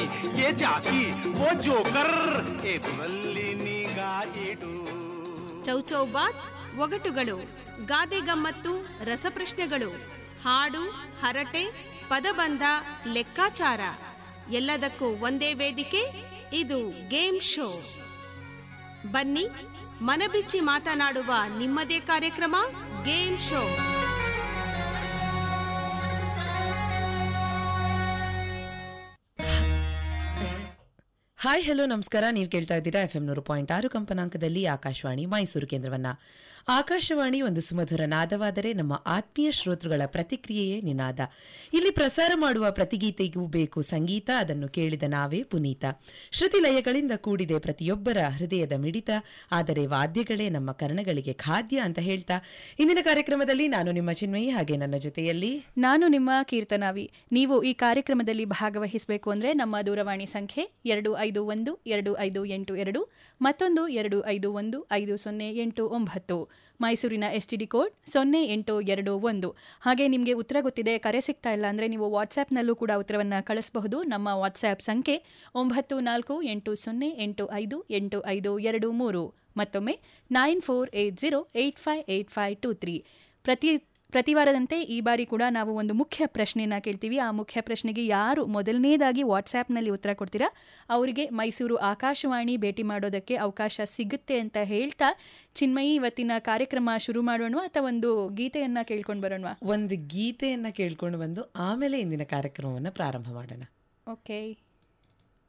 ये ಜಾಕಿ वो ಜೋಕರ್ ಎದುರಲ್ಲಿ ನಿಗಾ ಇಡು ಚೌಚೌಬಾತ್ ಒಗಟುಗಳು ಗಾದೆ ಗಮ್ಮತ್ತು ರಸಪ್ರಶ್ನೆಗಳು ಹಾಡು ಹರಟೆ ಪದಬಂಧ ಲೆಕ್ಕಾಚಾರ ಎಲ್ಲದಕ್ಕೂ ಒಂದೇ ವೇದಿಕೆ ಇದು ಗೇಮ್ ಶೋ ಬನ್ನಿ ಮನಬಿಚ್ಚಿ ಮಾತನಾಡುವ ನಿಮ್ಮದೇ ಕಾರ್ಯಕ್ರಮ ಗೇಮ್ ಶೋ ಹಾಯ್ ಹಲೋ ನಮಸ್ಕಾರ ನೀವು ಕೇಳ್ತಾ ಇದ್ದೀರಾ ಎಫ್ ಎಂ ನೂರು ಪಾಯಿಂಟ್ ಆರು ಕಂಪನಾಂಕದಲ್ಲಿ ಆಕಾಶವಾಣಿ ಮೈಸೂರು ಕೇಂದ್ರವನ್ನ ಆಕಾಶವಾಣಿ ಒಂದು ಸುಮಧುರ ನಾದವಾದರೆ ನಮ್ಮ ಆತ್ಮೀಯ ಶ್ರೋತೃಗಳ ಪ್ರತಿಕ್ರಿಯೆಯೇ ನಿನಾದ ಇಲ್ಲಿ ಪ್ರಸಾರ ಮಾಡುವ ಪ್ರತಿಗೀತೆಗೂ ಬೇಕು ಸಂಗೀತ ಅದನ್ನು ಕೇಳಿದ ನಾವೇ ಪುನೀತ ಶ್ರುತಿ ಲಯಗಳಿಂದ ಕೂಡಿದೆ ಪ್ರತಿಯೊಬ್ಬರ ಹೃದಯದ ಮಿಡಿತ ಆದರೆ ವಾದ್ಯಗಳೇ ನಮ್ಮ ಕರ್ಣಗಳಿಗೆ ಖಾದ್ಯ ಅಂತ ಹೇಳ್ತಾ ಇಂದಿನ ಕಾರ್ಯಕ್ರಮದಲ್ಲಿ ನಾನು ನಿಮ್ಮ ಚಿನ್ಮಯಿ ಹಾಗೆ ನನ್ನ ಜೊತೆಯಲ್ಲಿ ನಾನು ನಿಮ್ಮ ಕೀರ್ತನಾವಿ ನೀವು ಈ ಕಾರ್ಯಕ್ರಮದಲ್ಲಿ ಭಾಗವಹಿಸಬೇಕು ಅಂದರೆ ನಮ್ಮ ದೂರವಾಣಿ ಸಂಖ್ಯೆ ಎರಡು ಐದು ಒಂದು ಎರಡು ಐದು ಎಂಟು ಎರಡು ಮತ್ತೊಂದು ಎರಡು ಐದು ಒಂದು ಐದು ಸೊನ್ನೆ ಎಂಟು ಒಂಬತ್ತು ಮೈಸೂರಿನ ಎಸ್ ಟಿ ಡಿ ಕೋಡ್ ಸೊನ್ನೆ ಎಂಟು ಎರಡು ಒಂದು ಹಾಗೆ ನಿಮಗೆ ಉತ್ತರ ಗೊತ್ತಿದೆ ಕರೆ ಸಿಗ್ತಾ ಇಲ್ಲ ಅಂದರೆ ನೀವು ವಾಟ್ಸ್ಆ್ಯಪ್ನಲ್ಲೂ ಕೂಡ ಉತ್ತರವನ್ನು ಕಳಿಸಬಹುದು ನಮ್ಮ ವಾಟ್ಸ್ಆ್ಯಪ್ ಸಂಖ್ಯೆ ಒಂಬತ್ತು ನಾಲ್ಕು ಎಂಟು ಸೊನ್ನೆ ಎಂಟು ಐದು ಎಂಟು ಐದು ಎರಡು ಮೂರು ಮತ್ತೊಮ್ಮೆ nine four eight zero eight five eight five two three ಪ್ರತಿ ಪ್ರತಿ ವಾರದಂತೆ ಈ ಬಾರಿ ಕೂಡ ನಾವು ಒಂದು ಮುಖ್ಯ ಪ್ರಶ್ನೆಯನ್ನ ಕೇಳ್ತೀವಿ ಆ ಮುಖ್ಯ ಪ್ರಶ್ನೆಗೆ ಯಾರು ಮೊದಲನೇದಾಗಿ ವಾಟ್ಸ್ಆ್ಯಪ್ನಲ್ಲಿ ಉತ್ತರ ಕೊಡ್ತೀರಾ ಅವರಿಗೆ ಮೈಸೂರು ಆಕಾಶವಾಣಿ ಭೇಟಿ ಮಾಡೋದಕ್ಕೆ ಅವಕಾಶ ಸಿಗುತ್ತೆ ಅಂತ ಹೇಳ್ತಾ ಚಿನ್ಮಯಿ ಇವತ್ತಿನ ಕಾರ್ಯಕ್ರಮ ಶುರು ಮಾಡೋಣ ಅಥವಾ ಒಂದು ಗೀತೆಯನ್ನ ಕೇಳ್ಕೊಂಡು ಬರೋಣ ಒಂದು ಗೀತೆಯನ್ನ ಕೇಳ್ಕೊಂಡು ಬಂದು ಆಮೇಲೆ ಇಂದಿನ ಕಾರ್ಯಕ್ರಮವನ್ನು ಪ್ರಾರಂಭ ಮಾಡೋಣ ಓಕೆ